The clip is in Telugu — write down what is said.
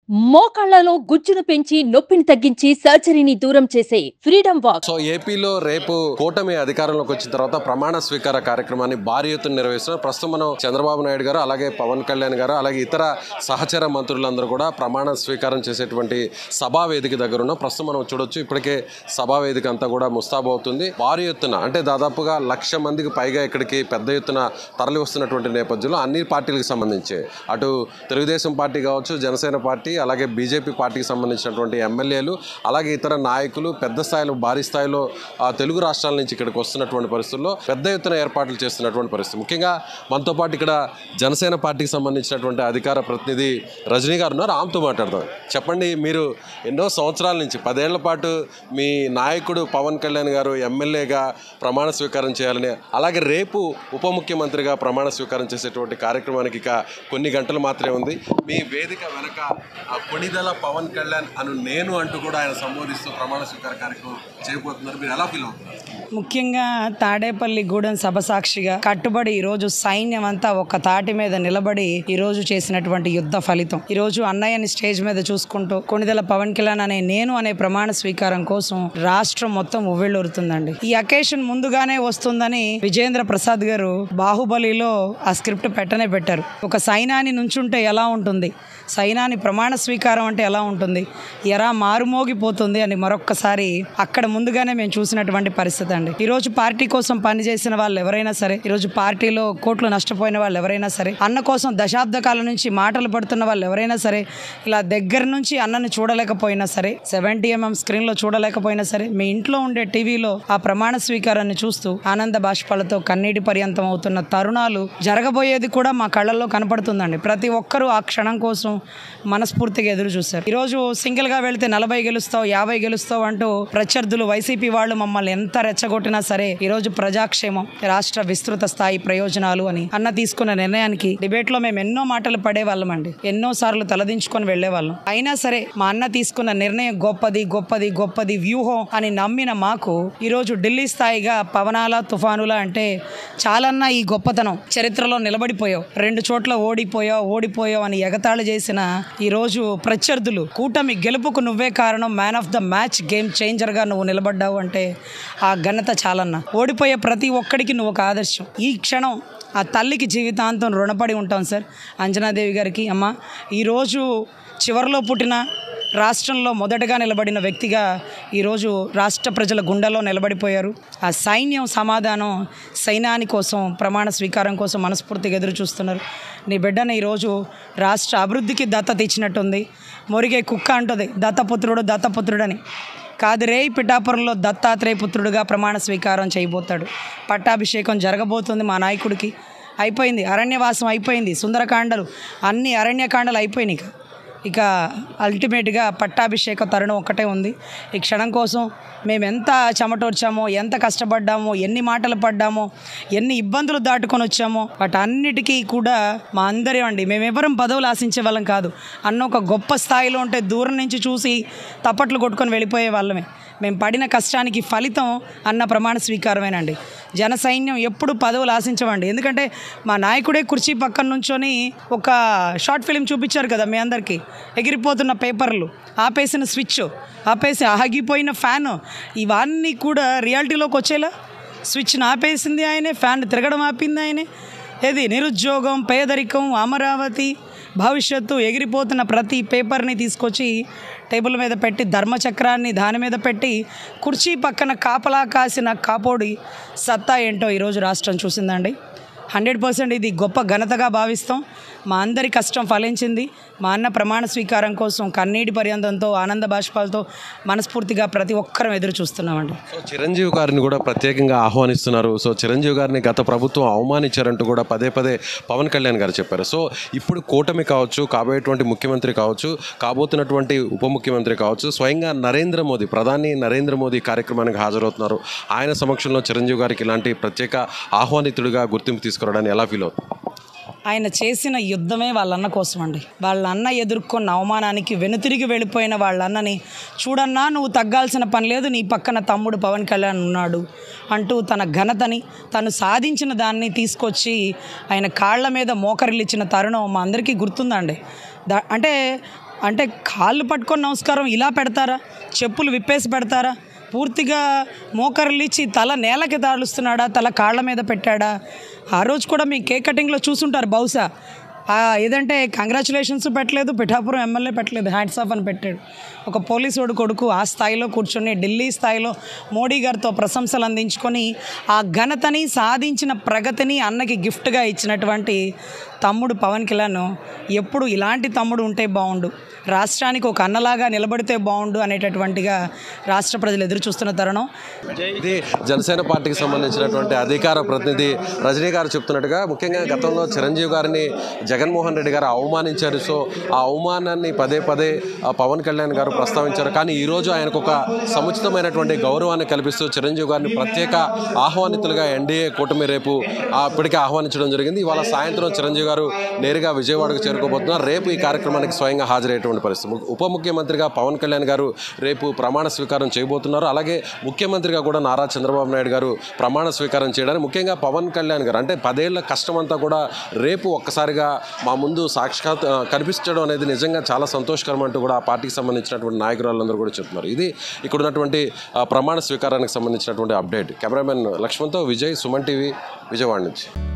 మోకాళ్లలో గుజ్జును పెంచి నొప్పిని తగ్గించి సర్జరీని దూరం చేసే ఫ్రీడమ్ వాక్ సో ఏపీలో రేపు కూటమి అధికారంలోకి వచ్చిన తర్వాత ప్రమాణ స్వీకార కార్యక్రమాన్ని భారీ ఎత్తున నిర్వహిస్తున్నారు ప్రస్తుతం మనం చంద్రబాబు నాయుడు గారు అలాగే పవన్ కళ్యాణ్ గారు అలాగే ఇతర సహచర మంత్రులందరూ కూడా ప్రమాణ స్వీకారం చేసేటువంటి సభా వేదిక దగ్గర ఉన్నాం ప్రస్తుతం మనం చూడొచ్చు ఇప్పటికే సభా వేదిక అంతా కూడా ముస్తాబు అవుతుంది భారీ ఎత్తున అంటే దాదాపుగా లక్ష మందికి పైగా ఇక్కడికి పెద్ద ఎత్తున తరలి వస్తున్నటువంటి నేపథ్యంలో అన్ని పార్టీలకు సంబంధించి అటు తెలుగుదేశం పార్టీ కావచ్చు జనసేన పార్టీ అలాగే బీజేపీ పార్టీకి సంబంధించినటువంటి ఎమ్మెల్యేలు అలాగే ఇతర నాయకులు పెద్ద స్థాయిలో భారీ స్థాయిలో ఆ, తెలుగు రాష్ట్రాల నుంచి ఇక్కడికి వస్తున్నటువంటి పరిస్థితుల్లో పెద్ద ఎత్తున ఏర్పాట్లు చేస్తున్నటువంటి పరిస్థితి ముఖ్యంగా మనతో పాటు ఇక్కడ జనసేన పార్టీకి సంబంధించినటువంటి అధికార ప్రతినిధి రజనీ గారు ఉన్నారు ఆమెతో మాట్లాడదాం చెప్పండి మీరు ఎన్నో సంవత్సరాల నుంచి పదేళ్ల పాటు మీ నాయకుడు పవన్ కళ్యాణ్ గారు ఎమ్మెల్యేగా ప్రమాణ స్వీకారం చేయాలని అలాగే రేపు ఉప ముఖ్యమంత్రిగా ప్రమాణ స్వీకారం చేసేటువంటి కార్యక్రమానికి ఇక కొన్ని గంటలు మాత్రమే ఉంది మీ వేదిక వెనక ఆ కొణిదల పవన్ కళ్యాణ్ అను నేను అంటూ కూడా ఆయన సంబోధిస్తూ ప్రమాణ స్వీకార కార్యక్రమం చేయబోతున్నారు మీరు ఎలా ఫీల్ అవుతున్నారు ముఖ్యంగా తాడేపల్లి గూడెం సభ సాక్షిగా కట్టుబడి ఈ రోజు సైన్యం అంతా ఒక తాటి మీద నిలబడి ఈ రోజు చేసినటువంటి యుద్ధ ఫలితం ఈ రోజు అన్నయ్యని స్టేజ్ మీద చూసుకుంటూ కొణిదెల పవన్ కళ్యాణ్ అనే నేను అనే ప్రమాణ స్వీకారం కోసం రాష్ట్రం మొత్తం ఉవ్విళ్ళూరుతుందండి ఈ అకేషన్ ముందుగానే వస్తుందని విజేంద్ర ప్రసాద్ గారు బాహుబలిలో ఆ స్క్రిప్ట్ పెట్టనే పెట్టారు ఒక సైనాని నుంచుంటే ఎలా ఉంటుంది సైనాని ప్రమాణ స్వీకారం అంటే ఎలా ఉంటుంది ఎరా మారుమోగిపోతుంది అని మరొక్కసారి అక్కడ ముందుగానే మేము చూసినటువంటి పరిస్థితి అండి ఈరోజు పార్టీ కోసం పనిచేసిన వాళ్ళు ఎవరైనా సరే ఈరోజు పార్టీలో కోట్లు నష్టపోయిన వాళ్ళు ఎవరైనా సరే అన్న కోసం దశాబ్ద కాలం నుంచి మాటలు పడుతున్న వాళ్ళు ఎవరైనా సరే ఇలా దగ్గర నుంచి అన్నని చూడలేకపోయినా సరే సెవెంటీ ఎంఎం స్క్రీన్లో చూడలేకపోయినా సరే మీ ఇంట్లో ఉండే టీవీలో ఆ ప్రమాణ స్వీకారాన్ని చూస్తూ ఆనంద బాష్పాలతో కన్నీటి పర్యంతం అవుతున్న తరుణాలు జరగబోయేది కూడా మా కళ్ళల్లో కనపడుతుందండి ప్రతి ఒక్కరూ ఆ క్షణం కోసం మనస్ఫూర్తిగా ఎదురు చూశారు ఈరోజు సింగిల్గా వెళితే నలభై గెలుస్తావు యాభై గెలుస్తావు అంటూ ప్రత్యర్థులు వైసీపీ వాళ్ళు మమ్మల్ని ఎంత రెచ్చగొట్టినా సరే ఈరోజు ప్రజాక్షేమం రాష్ట్ర విస్తృత స్థాయి ప్రయోజనాలు అని అన్న తీసుకున్న నిర్ణయానికి డిబేట్ లో మేము ఎన్నో మాటలు పడేవాళ్ళం అండి ఎన్నో సార్లు తలదించుకొని వెళ్లేవాళ్ళం అయినా సరే మా అన్న తీసుకున్న నిర్ణయం గొప్పది గొప్పది గొప్పది వ్యూహం అని నమ్మిన మాకు ఈరోజు ఢిల్లీ స్థాయిగా పవనాల తుఫానుల అంటే చాలన్నా ఈ గొప్పతనం చరిత్రలో నిలబడిపోయావు రెండు చోట్ల ఓడిపోయావు ఓడిపోయావు అని ఎగతాళి చేసిన ఈ రోజు ప్రత్యర్థులు కూటమి గెలుపుకు నువ్వే కారణం man of the match game changer గా నువ్వు నిలబడ్డావు అంటే ఆ ఘనత చాలన్నా ఓడిపోయే ప్రతి ఒక్కడికి నువ్వు ఒక ఆదర్శం ఈ క్షణం ఆ తల్లికి జీవితాంతం రుణపడి ఉంటాం సార్ అంజనాదేవి గారికి అమ్మ ఈరోజు చివరిలో పుట్టిన రాష్ట్రంలో మొదటగా నిలబడిన వ్యక్తిగా ఈరోజు రాష్ట్ర ప్రజల గుండెలో నిలబడిపోయారు ఆ సైన్యం సమాధానం సైనాని కోసం ప్రమాణ స్వీకారం కోసం మనస్ఫూర్తిగా ఎదురు చూస్తున్నారు నీ బిడ్డను ఈరోజు రాష్ట్ర అభివృద్ధికి దత్తత ఇచ్చినట్టుంది మొరిగే కుక్క అంటుంది దత్తపుత్రుడు దత్తపుత్రుడని కాదిరే పిఠాపురంలో దత్తాత్రేయ పుత్రుడుగా ప్రమాణ స్వీకారం చేయబోతాడు పట్టాభిషేకం జరగబోతుంది మా నాయకుడికి అయిపోయింది అరణ్యవాసం అయిపోయింది సుందరకాండలు అన్ని అరణ్యకాండలు అయిపోయినాయి ఇక ఇక అల్టిమేట్గా పట్టాభిషేక తరుణం ఒక్కటే ఉంది ఈ క్షణం కోసం మేము ఎంత చెమటోర్చామో ఎంత కష్టపడ్డామో ఎన్ని మాటలు పడ్డామో ఎన్ని ఇబ్బందులు దాటుకొని వచ్చామో వాటన్నిటికీ కూడా మా అందరం అండి మేమెవరం పదవులు ఆశించే వాళ్ళం కాదు అన్న ఒక గొప్ప స్థాయిలో ఉంటే దూరం నుంచి చూసి తప్పట్లు కొట్టుకొని వెళ్ళిపోయే వాళ్ళమే మేము పడిన కష్టానికి ఫలితం అన్న ప్రమాణ స్వీకారమేనండి జన సైన్యం ఎప్పుడు పదవులు ఆశించమండి ఎందుకంటే మా నాయకుడే కుర్చీ పక్కన నుంచొని ఒక షార్ట్ ఫిలిం చూపించారు కదా మీ అందరికీ ఎగిరిపోతున్న పేపర్లు ఆపేసిన స్విచ్ ఆపేసి ఆగిపోయిన ఫ్యాన్ ఇవన్నీ కూడా రియాలిటీలోకి వచ్చేలా స్విచ్ని ఆపేసింది ఆయనే ఫ్యాన్ తిరగడం ఆపింది ఆయనే ఏది నిరుద్యోగం పేదరికం అమరావతి భవిష్యత్తు ఎగిరిపోతున్న ప్రతి పేపర్ని తీసుకొచ్చి టేబుల్ మీద పెట్టి ధర్మచక్రాన్ని దాని మీద పెట్టి కుర్చీ పక్కన కాపలా కాసిన కాపోడి సత్తా ఏంటో ఈరోజు రాష్ట్రం చూసిందండి హండ్రెడ్ పర్సెంట్ ఇది గొప్ప ఘనతగా భావిస్తాం మా అందరి కష్టం ఫలించింది మా అన్న ప్రమాణ స్వీకారం కోసం కన్నీటి పర్యంతంతో ఆనంద బాష్పాలతో మనస్ఫూర్తిగా ప్రతి ఒక్కరం ఎదురు చూస్తున్నామండి సో చిరంజీవి గారిని కూడా ప్రత్యేకంగా ఆహ్వానిస్తున్నారు సో చిరంజీవి గారిని గత ప్రభుత్వం అవమానించారంటూ కూడా పదే పదే పవన్ కళ్యాణ్ గారు చెప్పారు సో ఇప్పుడు కూటమి కావచ్చు కాబోయేటువంటి ముఖ్యమంత్రి కావచ్చు కాబోతున్నటువంటి ఉప ముఖ్యమంత్రి కావచ్చు స్వయంగా నరేంద్ర మోదీ ప్రధాని నరేంద్ర మోదీ కార్యక్రమానికి హాజరవుతున్నారు ఆయన సమక్షంలో చిరంజీవి గారికి ఇలాంటి ప్రత్యేక ఆహ్వానితుడిగా గుర్తింపు తీసుకురావడానికి ఎలా ఫీల్ అవుతుంది ఆయన చేసిన యుద్ధమే వాళ్ళ అన్న కోసం అండి వాళ్ళ అన్న ఎదుర్కొన్న అవమానానికి వెనుతిరిగి వెళ్ళిపోయిన వాళ్ళ అన్నని చూడన్నా నువ్వు తగ్గాల్సిన పని లేదు నీ పక్కన తమ్ముడు పవన్ కళ్యాణ్ ఉన్నాడు అంటూ తన ఘనతని తను సాధించిన దాన్ని తీసుకొచ్చి ఆయన కాళ్ళ మీద మోకరిల్లిచ్చిన తరుణం మా అందరికీ గుర్తుందండి దా అంటే అంటే కాళ్ళు పట్టుకొని నమస్కారం ఇలా పెడతారా చెప్పులు విప్పేసి పెడతారా పూర్తిగా మోకర్లిచ్చి తల నేలకి తాడుస్తున్నాడా తల కాళ్ళ మీద పెట్టాడా ఆ రోజు కూడా మీ కేక్ కటింగ్లో చూసుంటారు బహుశా ఆ, ఏదంటే కంగ్రాచులేషన్స్ పెట్టలేదు పిఠాపురం ఎమ్మెల్యే పెట్టలేదు హ్యాండ్స్ ఆఫ్ అని పెట్టాడు ఒక పోలీసు వాడు కొడుకు ఆ స్థాయిలో కూర్చొని ఢిల్లీ స్థాయిలో మోడీ గారితో ప్రశంసలు అందించుకొని ఆ ఘనతని సాధించిన ప్రగతిని అన్నకి గిఫ్ట్గా ఇచ్చినటువంటి తమ్ముడు పవన్ కళ్యాణ్ ఎప్పుడు ఇలాంటి తమ్ముడు ఉంటే బాగుండు రాష్ట్రానికి ఒక అన్నలాగా నిలబడితే బాగుండు అనేటటువంటిగా రాష్ట్ర ప్రజలు ఎదురు చూస్తున్న తరుణం ఇది జనసేన పార్టీకి సంబంధించినటువంటి అధికార ప్రతినిధి రజనీ గారు చెప్తున్నట్టుగా ముఖ్యంగా గతంలో చిరంజీవి గారిని జగన్మోహన్ రెడ్డి గారు అవమానించారు సో ఆ అవమానాన్ని పదే పదే ఆ పవన్ కళ్యాణ్ గారు ప్రస్తావించారు కానీ ఈరోజు ఆయనకు ఒక సముచితమైనటువంటి గౌరవాన్ని కల్పిస్తూ చిరంజీవి గారిని ప్రత్యేక ఆహ్వానితులుగా ఎన్డీఏ కూటమి రేపు ఆ ఇప్పటికే ఆహ్వానించడం జరిగింది ఇవాళ సాయంత్రం చిరంజీవి గారు నేరుగా విజయవాడకు చేరుకోబోతున్నారు రేపు ఈ కార్యక్రమానికి స్వయంగా హాజరయ్యేటువంటి పరిస్థితి ము- ఉప ముఖ్యమంత్రిగా పవన్ కళ్యాణ్ గారు రేపు ప్రమాణ స్వీకారం చేయబోతున్నారు అలాగే ముఖ్యమంత్రిగా కూడా నారా చంద్రబాబు నాయుడు గారు ప్రమాణ స్వీకారం చేయడానికి ముఖ్యంగా పవన్ కళ్యాణ్ గారు అంటే పదేళ్ల కష్టం అంతా కూడా రేపు ఒక్కసారిగా మా ముందు సాక్షాత్ ఆ, కనిపించడం అనేది నిజంగా చాలా సంతోషకరం అంటూ కూడా ఆ పార్టీకి సంబంధించినటువంటి నాయకురాలందరూ కూడా చెప్తున్నారు ఇది ఇక్కడ ఉన్నటువంటి ఆ, ప్రమాణ స్వీకారానికి సంబంధించినటువంటి అప్డేట్ కెమెరామెన్ లక్ష్మణ్తో విజయ్ సుమన్ టీవీ విజయవాడ నుంచి